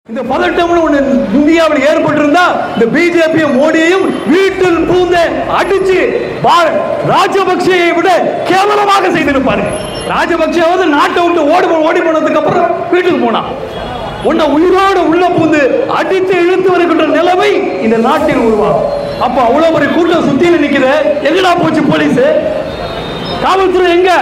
இந்த பதட்டம்னு ஒண்ணு இந்தியாவில் ஏற்பட்டிருந்தா இந்த பிஜேபியும் மோடியையும் வீட்டில் பூந்த அடிச்சு பா- ராஜபக்சேயை விட கேவலமாக செய்திருப்பார்கள் ராஜபக்சேவாவது நாட்டை விட்டு ஓடி போ- ஓடி போனதுக்கு அப்புறம் வீட்டுக்கு போனான் உன்னை உயிரோடு உள்ள பூந்து அடித்து இழுத்து வருகின்ற நிலைமை இந்த நாட்டில் உருவாகும் அப்ப அவ்வளவு ஒரு கூட்டம் சுத்தியில நிக்குது எங்கடா போச்சு போலீஸ் காவல்துறை எங்க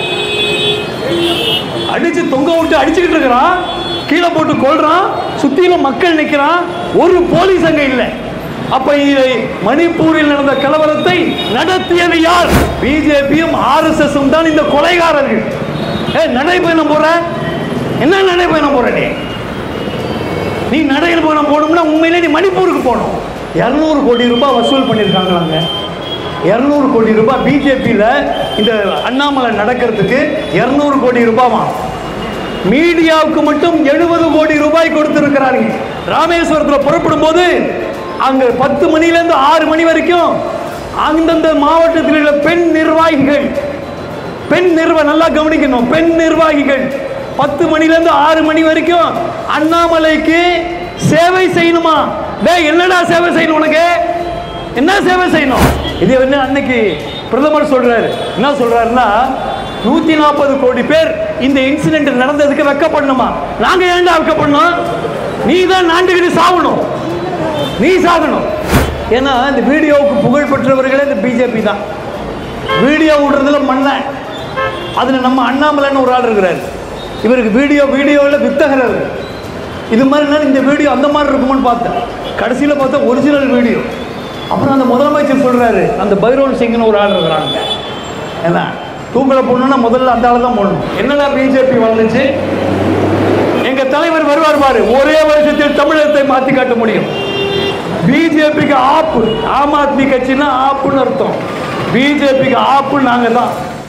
அடிச்சு தொங்க விட்டு அடிச்சுக்கிட்டு இருக்கிறான் கீழே போட்டு கொல்றான் சுத்தியில மக்கள் நிக்கிறான் ஒரு போலீஸ் அங்க இல்லை அப்ப இதை மணிப்பூரில் நடந்த கலவரத்தை நடத்தியது யார் பிஜேபியும் ஆர்எஸ்எஸ் தான் இந்த கொலைகாரர்கள் ஏ நடைபயணம் போற என்ன நடைபயணம் போற நீ நீ நடைபயணம் போகணும்னா உண்மையிலே நீ மணிப்பூருக்கு போகணும் இரநூறு கோடி ரூபாய் வசூல் பண்ணியிருக்காங்களாங்க இரநூறு கோடி ரூபாய் பிஜேபியில் இந்த அண்ணாமலை நடக்கிறதுக்கு இரநூறு கோடி ரூபாமா மீடியாவுக்கு மட்டும் எழுபது கோடி ரூபாய் கொடுத்திருக்கிறார்கள் ராமேஸ்வரத்தில் புறப்படும் போது அங்க பத்து மணிலேருந்து ஆறு மணி வரைக்கும் அந்தந்த மாவட்டத்தில் உள்ள பெண் நிர்வாகிகள் பெண் நிர்வ நல்லா கவனிக்கணும் பெண் நிர்வாகிகள் பத்து மணிலேருந்து ஆறு மணி வரைக்கும் அண்ணாமலைக்கு சேவை செய்யணுமா டேய் என்னடா சேவை செய்யணும் உனக்கு என்ன சேவை செய்யணும் இது வந்து அன்னைக்கு பிரதமர் சொல்றாரு என்ன சொல்றாருன்னா நூத்தி நாற்பது கோடி பேர் இந்த இன்சிடென்ட் நடந்ததுக்கு வெக்கப்படணுமா நாங்க ஏன்டா வெக்கப்படணும் நீ தான் நாண்டுகிட்டு சாகணும் நீ சாகணும் ஏன்னா இந்த வீடியோவுக்கு புகழ் பெற்றவர்களே இந்த பிஜேபி தான் வீடியோ விடுறதுல மண்ணை அதில் நம்ம அண்ணாமலைன்னு ஒரு ஆள் இருக்கிறார் இவருக்கு வீடியோ வீடியோவில் வித்தகர் அவர் இது மாதிரி நான் இந்த வீடியோ அந்த மாதிரி இருக்குமான்னு பார்த்தேன் கடைசியில் பார்த்தா ஒரிஜினல் வீடியோ அப்புறம் அந்த முதலமைச்சர் சொல்கிறாரு அந்த பைரோன் சிங்னு ஒரு ஆள் இருக்கிறாங்க என்ன தூக்கல போடணும்னா முதல்ல அந்த ஆள் தான் போடணும் என்னடா பிஜேபி வந்துச்சு எங்க தலைவர் வருவார் பாரு ஒரே வருஷத்தில் தமிழகத்தை மாற்றி காட்ட முடியும் பிஜேபிக்கு ஆப்பு ஆம் ஆத்மி கட்சின்னா ஆப்புன்னு அர்த்தம் பிஜேபிக்கு ஆப்பு நாங்க தான்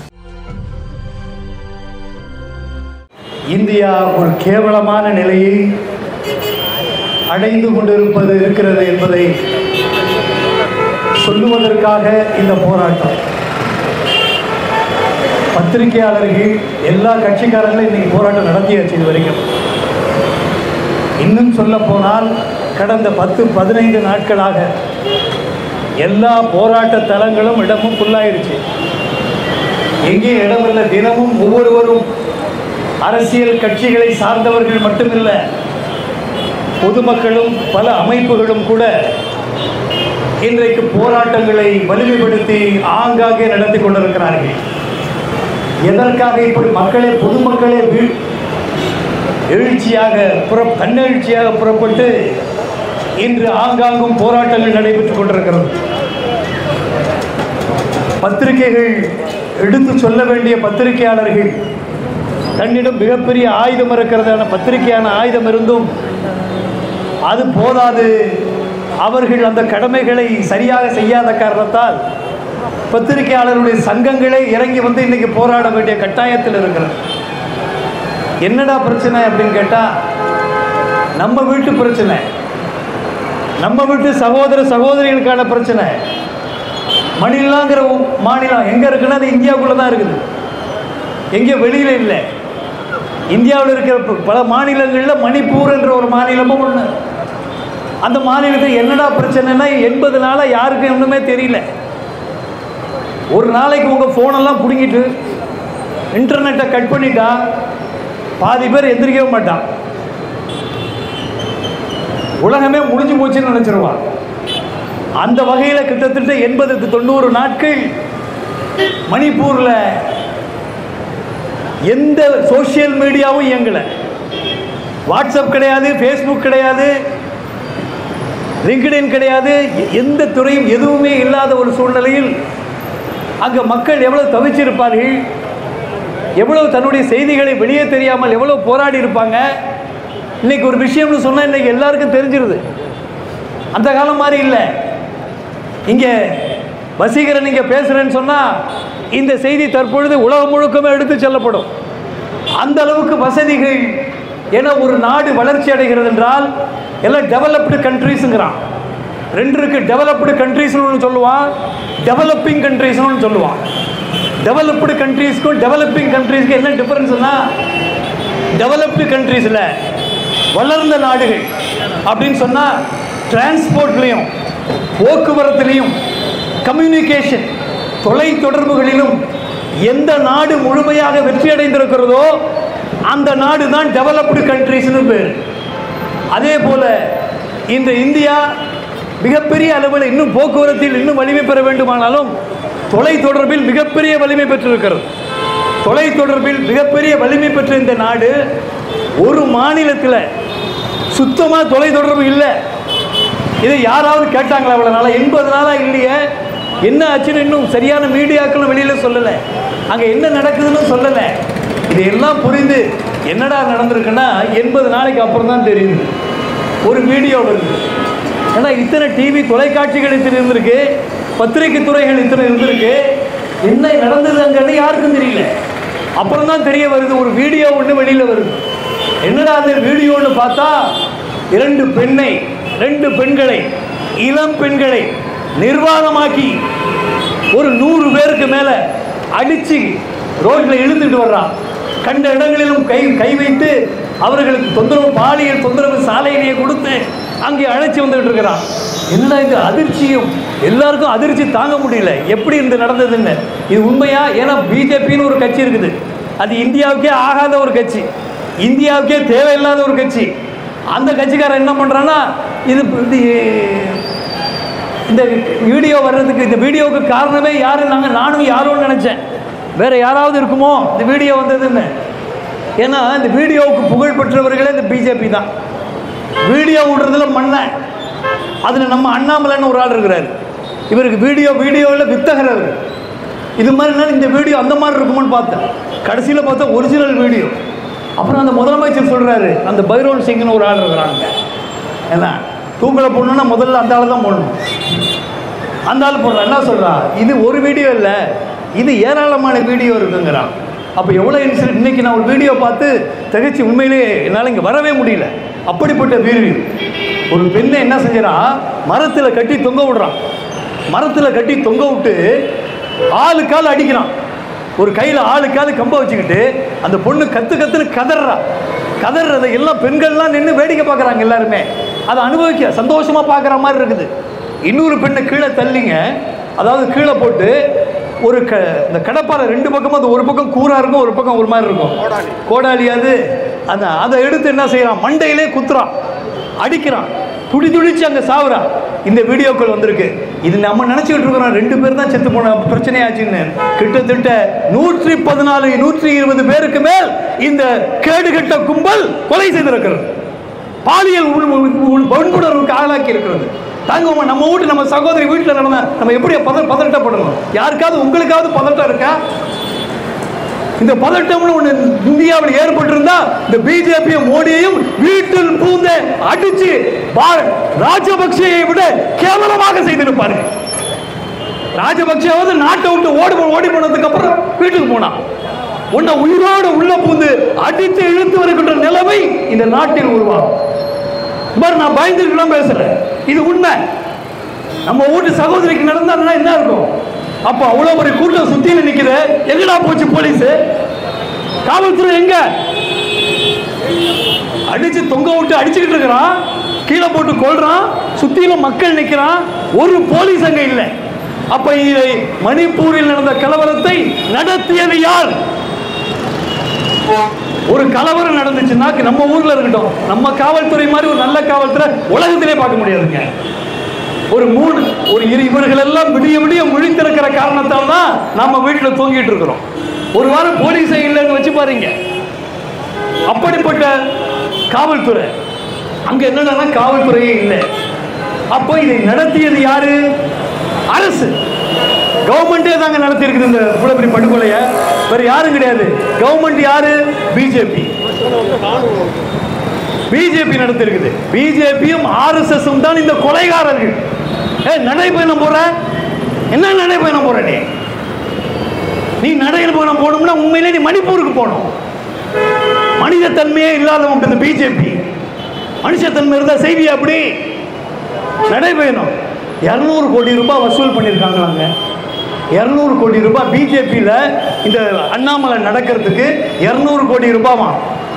இந்தியா ஒரு கேவலமான நிலையை அடைந்து கொண்டிருப்பது இருக்கிறது என்பதை சொல்லுவதற்காக இந்த போராட்டம் பத்திரிகையாளர்கள் எல்லா கட்சிக்காரங்களும் இன்னைக்கு போராட்டம் நடத்தியாச்சு இது வரைக்கும் இன்னும் சொல்ல போனால் கடந்த பத்து பதினைந்து நாட்களாக எல்லா போராட்ட தலங்களும் இடமும் ஃபுல்லாயிருச்சு எங்கேயும் இடமில்லை தினமும் ஒவ்வொருவரும் அரசியல் கட்சிகளை சார்ந்தவர்கள் மட்டுமில்ல பொதுமக்களும் பல அமைப்புகளும் கூட இன்றைக்கு போராட்டங்களை வலிமைப்படுத்தி ஆங்காங்கே நடத்தி கொண்டிருக்கிறார்கள் எதற்காக இப்படி மக்களே பொதுமக்களே வீ- எழுச்சியாக புற தன்னெழுச்சியாக புறப்பட்டு இன்று ஆங்காங்கும் போராட்டங்கள் நடைபெற்றுக் கொண்டிருக்கிறது பத்திரிகைகள் எடுத்து சொல்ல வேண்டிய பத்திரிகையாளர்கள் தன்னிடம் மிகப்பெரிய ஆயுதம் இருக்கிறதான பத்திரிகையான ஆயுதம் இருந்தும் அது போதாது அவர்கள் அந்த கடமைகளை சரியாக செய்யாத காரணத்தால் பத்திரிகையாளருடைய சங்கங்களே இறங்கி வந்து இன்னைக்கு போராட வேண்டிய கட்டாயத்தில் இருக்கிறது என்னடா பிரச்சனை அப்படின்னு கேட்டால் நம்ம வீட்டு பிரச்சனை நம்ம வீட்டு சகோதர சகோதரிகளுக்கான பிரச்சனை மணிலாங்கிற ஊ- மாநிலம் எங்கே இருக்குன்னா அது இந்தியாவுக்குள்ளே தான் இருக்குது எங்கேயும் வெளியில் இல்லை இந்தியாவில் இருக்கிற ப- பல மாநிலங்களில் மணிப்பூர் என்ற ஒரு மாநிலமும் ஒன்று அந்த மாநிலத்தில் என்னடா பிரச்சனைனா எண்பது நாளாக யாருக்கும் ஒன்றுமே தெரியல ஒரு நாளைக்கு உங்கள் ஃபோனெல்லாம் பிடுங்கிட்டு இன்டர்நெட்டை கட் பண்ணிட்டா பாதி பேர் எந்திரிக்கவே மாட்டான் உலகமே முடிஞ்சு போச்சுன்னு நினச்சிருவான் அந்த வகையில் கிட்டத்தட்ட எண்பது தொண்ணூறு நாட்கள் மணிப்பூரில் எந்த சோஷியல் மீடியாவும் இயங்கலை வாட்ஸ்அப் கிடையாது ஃபேஸ்புக் கிடையாது லிங்க்டின் கிடையாது எ- எந்த துறையும் எதுவுமே இல்லாத ஒரு சூழ்நிலையில் அங்கே மக்கள் எவ்வளவு தவிச்சிருப்பார்கள் எவ்வளவு தன்னுடைய செய்திகளை வெளியே தெரியாமல் எவ்வளவு போராடி இருப்பாங்க இன்னைக்கு ஒரு விஷயம்னு சொன்னால் இன்னைக்கு எல்லாருக்கும் தெரிஞ்சிருது அந்த காலம் மாதிரி இல்லை இங்கே வசீகரன் இங்கே பேசுகிறேன்னு சொன்னால் இந்த செய்தி தற்பொழுது உலகம் முழுக்கமே எடுத்து செல்லப்படும் அந்த அளவுக்கு வசதிகள் என ஒரு நாடு வளர்ச்சி அடைகிறது என்றால் எல்லாம் டெவலப்டு கண்ட்ரீஸுங்கிறான் ரெண்டு இருக்கு டெவலப்டு கண்ட்ரீஸ்னு ஒன்று சொல்லுவான் டெவலப்பிங் கண்ட்ரீஸ்னு ஒன்று சொல்லுவான் டெவலப்டு கண்ட்ரீஸ்க்கும் டெவலப்பிங் கண்ட்ரீஸ்க்கு என்ன டிஃபரன்ஸ்னா டெவலப்டு கண்ட்ரீஸில் வளர்ந்த நாடுகள் அப்படின்னு சொன்னால் டிரான்ஸ்போர்ட்லேயும் போக்குவரத்துலேயும் கம்யூனிகேஷன் தொலை தொடர்புகளிலும் எந்த நாடு முழுமையாக வெற்றி அடைந்திருக்கிறதோ அந்த நாடு தான் டெவலப்டு கண்ட்ரிஸ்னு பேர் அதே போல இந்த இந்தியா மிகப்பெரிய அளவில் இன்னும் போக்குவரத்தில் இன்னும் வலிமை பெற வேண்டுமானாலும் தொலை தொடர்பில் மிகப்பெரிய வலிமை பெற்றிருக்கிறது தொலை தொடர்பில் மிகப்பெரிய வலிமை பெற்ற இந்த நாடு ஒரு மாநிலத்தில் சுத்தமாக தொலை தொடர்பு இல்லை இதை யாராவது கேட்டாங்களா அவ்வளோ நாளாக எண்பது நாளாக இல்லையே என்ன ஆச்சுன்னு இன்னும் சரியான மீடியாக்களும் வெளியில் சொல்லலை அங்கே என்ன நடக்குதுன்னு சொல்லலை இதையெல்லாம் புரிந்து என்னடா நடந்திருக்குன்னா எண்பது நாளைக்கு அப்புறம் தான் தெரியுது ஒரு வீடியோ வருது ஏன்னா இத்தனை டிவி தொலைக்காட்சிகள் இத்தனை இருந்திருக்கு பத்திரிகை துறைகள் இத்தனை இருந்திருக்கு என்ன நடந்தது அங்கே யாருக்கும் தெரியல அப்புறம் தான் தெரிய வருது ஒரு வீடியோ ஒன்று வெளியில் வருது என்னடா அந்த வீடியோன்னு பார்த்தா இரண்டு பெண்ணை ரெண்டு பெண்களை இளம் பெண்களை நிர்வாணமாக்கி ஒரு நூறு பேருக்கு மேல அடிச்சு ரோட்ல இழுத்துட்டு வர்றான் கண்ட இடங்களிலும் கை கை வைத்து அவர்களுக்கு தொந்தரவு பாலியல் தொந்தரவு சாலையிலேயே கொடுத்து அங்கே அழைச்சி வந்துட்டு இருக்கிறான் என்னடா இது அதிர்ச்சியும் எல்லாருக்கும் அதிர்ச்சி தாங்க முடியல எப்படி இந்த நடந்ததுன்னு இது உண்மையா ஏன்னா பிஜேபின்னு ஒரு கட்சி இருக்குது அது இந்தியாவுக்கே ஆகாத ஒரு கட்சி இந்தியாவுக்கே தேவையில்லாத ஒரு கட்சி அந்த கட்சிக்காரன் என்ன பண்றான்னா இது இது இந்த வீடியோ வர்றதுக்கு இந்த வீடியோவுக்கு காரணமே யாரு நாங்கள் நானும் யாரோன்னு நினச்சேன் வேற யாராவது இருக்குமோ இந்த வீடியோ வந்ததுன்னு ஏன்னா இந்த வீடியோவுக்கு புகழ் பெற்றவர்களே இந்த பிஜேபி தான் வீடியோ விடுறதுல மண்ணேன் அதில் நம்ம அண்ணாமலைன்னு ஒரு ஆள் இருக்கிறார் இவருக்கு வீடியோ வீடியோவில் வித்தகர் அவர் இது மாதிரினா இந்த வீடியோ அந்த மாதிரி இருக்குமான்னு பார்த்தேன் கடைசியில் பார்த்தா ஒரிஜினல் வீடியோ அப்புறம் அந்த முதலமைச்சர் சொல்கிறாரு அந்த பைரோன் சிங்னு ஒரு ஆள் இருக்கிறாங்க ஏன்னா தூக்கில் போடணுன்னா முதல்ல அந்த ஆள் தான் போடணும் அந்த ஆள் போடுறான் என்ன சொல்கிறான் இது ஒரு வீடியோ இல்லை இது ஏராளமான வீடியோ இருக்குங்கிறான் அப்போ எவ்வளோ இன்சிடென்ட் இன்னைக்கு நான் ஒரு வீடியோ பார்த்து திகச்சு உண்மையிலேயே என்னால் இங்கே வரவே முடியல அப்படிப்பட்ட வீடியோ ஒரு பெண்ணை என்ன செஞ்சிடான் மரத்தில் கட்டி தொங்க விடுறான் மரத்தில் கட்டி தொங்க விட்டு ஆளுக்கால் அடிக்கிறான் ஒரு கையில் ஆளுக்காவது கம்ப வச்சுக்கிட்டு அந்த பொண்ணு கத்து கத்துன்னு கதறா கதறதை எல்லாம் பெண்கள்லாம் நின்று வேடிக்கை பார்க்குறாங்க எல்லாருமே அதை அனுபவிக்க சந்தோஷமா பார்க்குற மாதிரி இருக்குது இன்னொரு பெண்ணை கீழே தள்ளிங்க அதாவது கீழே போட்டு ஒரு க இந்த கடப்பாறை ரெண்டு பக்கமும் அது ஒரு பக்கம் கூரா இருக்கும் ஒரு பக்கம் ஒரு மாதிரி இருக்கும் கோடாலி அது அந்த அதை எடுத்து என்ன செய்யறான் மண்டையிலே குத்துறான் அடிக்கிறான் துடி துடிச்சு அங்கே சாவுறான் இந்த வீடியோக்கள் வந்திருக்கு இது நம்ம நினச்சிக்கிட்டு இருக்கிறோம் ரெண்டு பேர் தான் செத்து போன பிரச்சனையாச்சுன்னு கிட்டத்தட்ட நூற்றி பதினாலு நூற்றி இருபது பேருக்கு மேல் இந்த கேடுகட்ட கும்பல் கொலை செய்திருக்கிறது பாலியல் உள்- உள்- உள் வன்புணர்வுக்கு ஆளாக்கி இருக்கிறது தாங்கம்மா நம்ம வீட்டு நம்ம சகோதரி வீட்டில் நடந்தா நம்ம எப்படி பத பதட்டப்படணும் யாருக்காவது உங்களுக்காவது பதட்டம் இருக்கா இந்த பதட்டம்னு ஒண்ணு இந்தியாவில் ஏற்பட்டிருந்தா இந்த பிஜேபியும் மோடியையும் வீட்டில் பூந்து அடிச்சு பா- ராஜபக்சேயை விட கேவலமாக செய்திருப்பாரு ராஜபக்சேவாவது நாட்டை விட்டு ஓடி போ- ஓடி போனதுக்கு அப்புறம் வீட்டுக்கு போனான் உன்னை உயிரோடு உள்ள பூந்து அடித்து இழுத்து வருகின்ற நிலைமை இந்த நாட்டில் உருவாகும் பாரு நான் பயந்துருக்கலாம் பேசுறேன் இது உண்மை நம்ம வீட்டு சகோதரிக்கு நடந்தா என்ன இருக்கும் அப்ப அவ்வளவு ஒரு கூட்டம் சுத்தியில நிக்குது எங்கடா போச்சு போலீஸ் காவல்துறை எங்க அடிச்சு தொங்க விட்டு அடிச்சுக்கிட்டு இருக்கிறான் கீழே போட்டு கொள்றான் சுத்தியில மக்கள் நிக்கிறான் ஒரு போலீஸ் அங்க இல்லை அப்ப இதை மணிப்பூரில் நடந்த கலவரத்தை நடத்தியது யார் ஒரு கலவரம் நடந்துச்சுன்னா நம்ம ஊர்ல இருக்கட்டும் நம்ம காவல்துறை மாதிரி ஒரு நல்ல காவல்துறை உலகத்திலே பார்க்க முடியாதுங்க ஒரு மூணு ஒரு இரு இவர்கள் எல்லாம் விடிய விடிய முழித்திருக்கிற காரணத்தால் தான் நம்ம வீட்டில் தூங்கிட்டு இருக்கிறோம் ஒரு வாரம் போலீஸே இல்லைன்னு வச்சு பாருங்க அப்படிப்பட்ட காவல்துறை அங்க என்னன்னா காவல்துறையே இல்லை அப்போ இதை நடத்தியது யாரு அரசு கவர்மெண்டே தாங்க நடத்தி இருக்குது இந்த புலப்படி படுகொலையை வேற யாரும் கிடையாது கவர்மெண்ட் யாரு பிஜேபி பிஜேபி நடத்திருக்குது பிஜேபியும் ஆர்எஸ்எஸும் தான் இந்த கொலைகாரர்கள் ஏ நடைபயணம் போற என்ன நடைபயணம் போற நீ நீ நடைபயணம் போகணும்னா உண்மையிலே நீ மணிப்பூருக்கு போகணும் மனித தன்மையே இல்லாதவங்க இந்த பிஜேபி மனுஷத்தன்மை இருந்தா செய்தி அப்படி நடைபயணம் இரநூறு கோடி ரூபாய் வசூல் பண்ணியிருக்காங்களாங்க இரநூறு கோடி ரூபாய் பிஜேபியில் இந்த அண்ணாமலை நடக்கிறதுக்கு இரநூறு கோடி ரூபாவா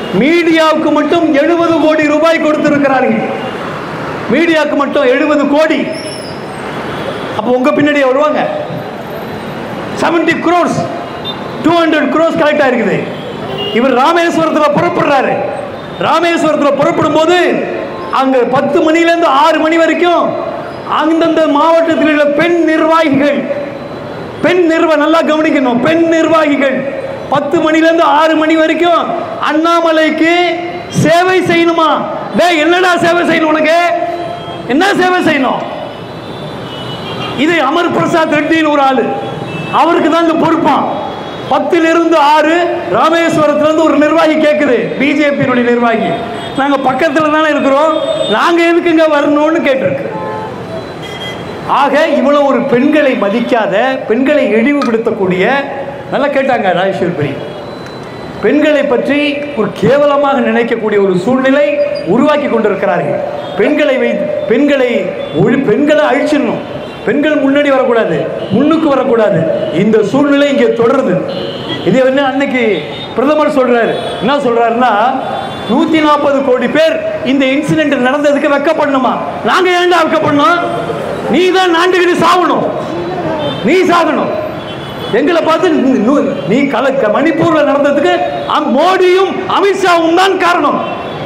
மீடியாவுக்கு மட்டும் எழுபது கோடி ரூபாய் கொடுத்திருக்கிறார்கள் மீடியாவுக்கு மட்டும் எழுபது கோடி அப்போ உங்க பின்னாடியே வருவாங்க 70 crores two hundred crores collect ஆயிருக்குது இவர் ராமேஸ்வரத்தில் புறப்படுறாரு ராமேஸ்வரத்தில் புறப்படும் போது அங்க பத்து மணிலேருந்து ஆறு மணி வரைக்கும் அந்தந்த மாவட்டத்தில் உள்ள பெண் நிர்வாகிகள் பெண் நிர்வ நல்லா கவனிக்கணும் பெண் நிர்வாகிகள் பத்து மணிலேருந்து ஆறு மணி வரைக்கும் அண்ணாமலைக்கு சேவை செய்யணுமா டேய் என்னடா சேவை செய்யணும் உனக்கு என்ன சேவை செய்யணும் இது அமர் பிரசாத் ரெட்டின்னு ஒரு ஆளு அவருக்கு தான் இந்த பொறுப்பான் பத்துல இருந்து ஆறு ராமேஸ்வரத்துல இருந்து ஒரு நிர்வாகி கேட்குது பிஜேபியினுடைய நிர்வாகி நாங்க பக்கத்துல தானே இருக்கிறோம் நாங்க எதுக்குங்க வரணும்னு கேட்டிருக்கு ஆக இவ்வளவு ஒரு பெண்களை மதிக்காத பெண்களை இழிவுபடுத்தக்கூடிய நல்லா கேட்டாங்க ராஜேஸ்வரி பெண்களை பற்றி ஒரு கேவலமாக நினைக்கக்கூடிய ஒரு சூழ்நிலை உருவாக்கி கொண்டிருக்கிறார்கள் பெண்களை வை பெண்களை ஒழி பெண்களை அழிச்சிடணும் பெண்கள் முன்னாடி வரக்கூடாது முன்னுக்கு வரக்கூடாது இந்த சூழ்நிலை இங்கே தொடருது இது வந்து அன்னைக்கு பிரதமர் சொல்றாரு என்ன சொல்றாருன்னா நூத்தி நாற்பது கோடி பேர் இந்த இன்சிடென்ட் நடந்ததுக்கு வெக்கப்படணுமா நாங்க ஏன்டா வெக்கப்படணும் நீ தான் நாண்டுகிட்டு சாகணும் நீ சாகணும் எங்களை பார்த்து நீ- நூ- நீ கல மணிப்பூர்ல நடந்ததுக்கு அம்- மோடியும் அமித்ஷாவும் தான் காரணம்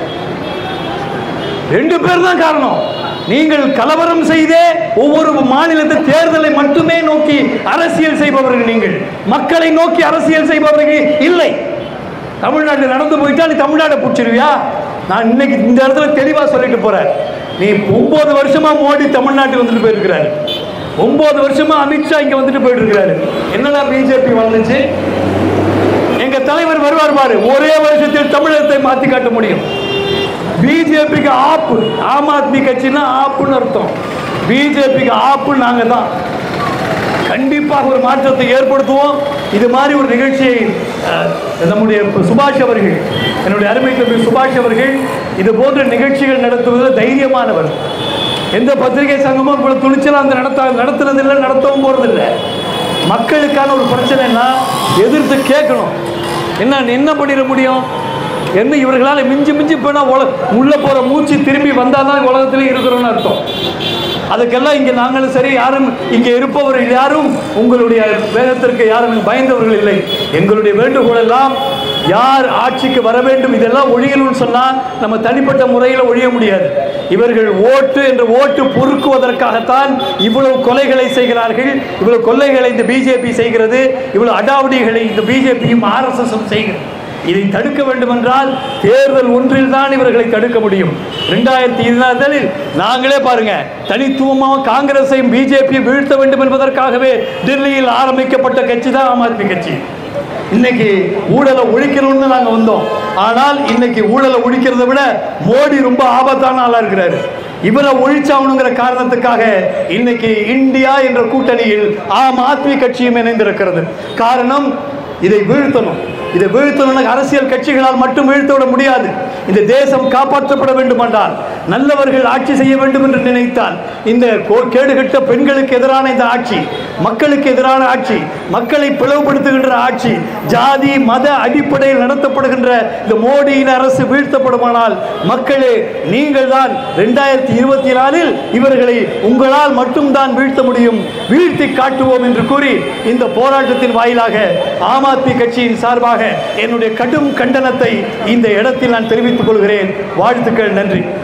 ரெண்டு பேர் தான் காரணம் நீங்கள் கலவரம் செய்தே ஒவ்வொரு மாநிலத்து தேர்தலை மட்டுமே நோக்கி அரசியல் செய்பவர்கள் நீங்கள் மக்களை நோக்கி அரசியல் செய்பவர்கள் இல்லை தமிழ்நாட்டில் நடந்து போயிட்டா நீ தமிழ்நாட்டை பிடிச்சிருவியா நான் இன்னைக்கு இந்த இடத்துல தெளிவா சொல்லிட்டு போறேன் நீ ஒன்பது வருஷமா மோடி தமிழ்நாட்டுக்கு வந்துட்டு போயிருக்கிறாரு ஒன்பது வருஷமா அமித்ஷா இங்க வந்துட்டு போயிட்டு இருக்கிறாரு என்னடா பிஜேபி வந்துச்சு எங்க தலைவர் வருவார் பாரு ஒரே வருஷத்தில் தமிழகத்தை மாத்தி காட்ட முடியும் பிஜேபிக்கு ஆப்பு ஆம் ஆத்மி கட்சினா ஆப்புன்னு அர்த்தம் பிஜேபிக்கு ஆப்பு நாங்க தான் கண்டிப்பாக ஒரு மாற்றத்தை ஏற்படுத்துவோம் இது மாதிரி ஒரு நிகழ்ச்சியை அஹ், நம்முடைய சுபாஷ் அவர்கள் என்னுடைய அருமை தம்பி சுபாஷ் அவர்கள் இது போன்ற நிகழ்ச்சிகள் நடத்துவதில் தைரியமானவர் எந்த பத்திரிகை சங்கமும் இவ்வளவு துணிச்சலா அந்த நடத்த நடத்துறதில்லை நடத்தவும் போறதில்லை மக்களுக்கான ஒரு பிரச்சனைனா எதிர்த்து கேட்கணும் என்ன என்ன பண்ணிட முடியும் என்ன இவர்களால் மிஞ்சி மிஞ்சி போனா உல உள்ள போற மூச்சு திரும்பி வந்தால் தான் உலகத்திலே இருக்கிறோம்னு அர்த்தம் அதுக்கெல்லாம் இங்கே நாங்களும் சரி யாரும் இங்கே இருப்பவர்கள் யாரும் உங்களுடைய வேதத்திற்கு யாரும் பயந்தவர்கள் இல்லை எங்களுடைய வேண்டுகோள் எல்லாம் யார் ஆட்சிக்கு வர வேண்டும் இதெல்லாம் ஒழியணும்னு சொன்னால் நம்ம தனிப்பட்ட முறையில் ஒழிய முடியாது இவர்கள் ஓட்டு என்ற ஓட்டு பொறுக்குவதற்காகத்தான் இவ்வளவு கொலைகளை செய்கிறார்கள் இவ்வளவு கொள்ளைகளை இந்த பிஜேபி செய்கிறது இவ்வளவு அடாவடிகளை இந்த பிஜேபியும் ஆர்எஸ்எஸும் செய்கிறது இதை தடுக்க வேண்டுமென்றால் தேர்தல் ஒன்றில் தான் இவர்களை தடுக்க முடியும் ரெண்டாயிரத்தி இருபதில் நாங்களே பாருங்க தனித்துவமாக காங்கிரஸையும் பிஜேபியை வீழ்த்த வேண்டும் என்பதற்காகவே டெல்லியில் ஆரம்பிக்கப்பட்ட கட்சி தான் ஆம் ஆத்மி கட்சி இன்னைக்கு ஊழலை ஒழிக்கணும்னு நாங்க வந்தோம் ஆனால் இன்னைக்கு ஊழலை ஒழிக்கிறதை விட மோடி ரொம்ப ஆபத்தான ஆளா இருக்கிறாரு இவரை ஒழிச்சாகணுங்கிற காரணத்துக்காக இன்னைக்கு இந்தியா என்ற கூட்டணியில் ஆம் ஆத்மி கட்சியும் இணைந்திருக்கிறது காரணம் இதை வீழ்த்தணும் இதை வீழ்த்தணும் அரசியல் கட்சிகளால் மட்டும் வீழ்த்த விட முடியாது இந்த தேசம் காப்பாற்றப்பட வேண்டுமென்றால் நல்லவர்கள் ஆட்சி செய்ய வேண்டும் என்று நினைத்தால் இந்த கோ- கேடுகட்ட பெண்களுக்கு எதிரான இந்த ஆட்சி மக்களுக்கு எதிரான ஆட்சி மக்களை பிளவுபடுத்துகின்ற ஆட்சி ஜாதி மத அடிப்படையில் நடத்தப்படுகின்ற இந்த மோடியின் அரசு வீழ்த்தப்படுமானால் மக்களே நீங்கள் தான் ரெண்டாயிரத்தி இருபத்தி நாலில் இவர்களை உங்களால் மட்டும்தான் வீழ்த்த முடியும் வீழ்த்தி காட்டுவோம் என்று கூறி இந்த போராட்டத்தின் வாயிலாக ஆம் ஆத்மி கட்சியின் சார்பாக என்னுடைய கடும் கண்டனத்தை இந்த இடத்தில் நான் தெரிவித்துக் கொள்கிறேன் வாழ்த்துக்கள் நன்றி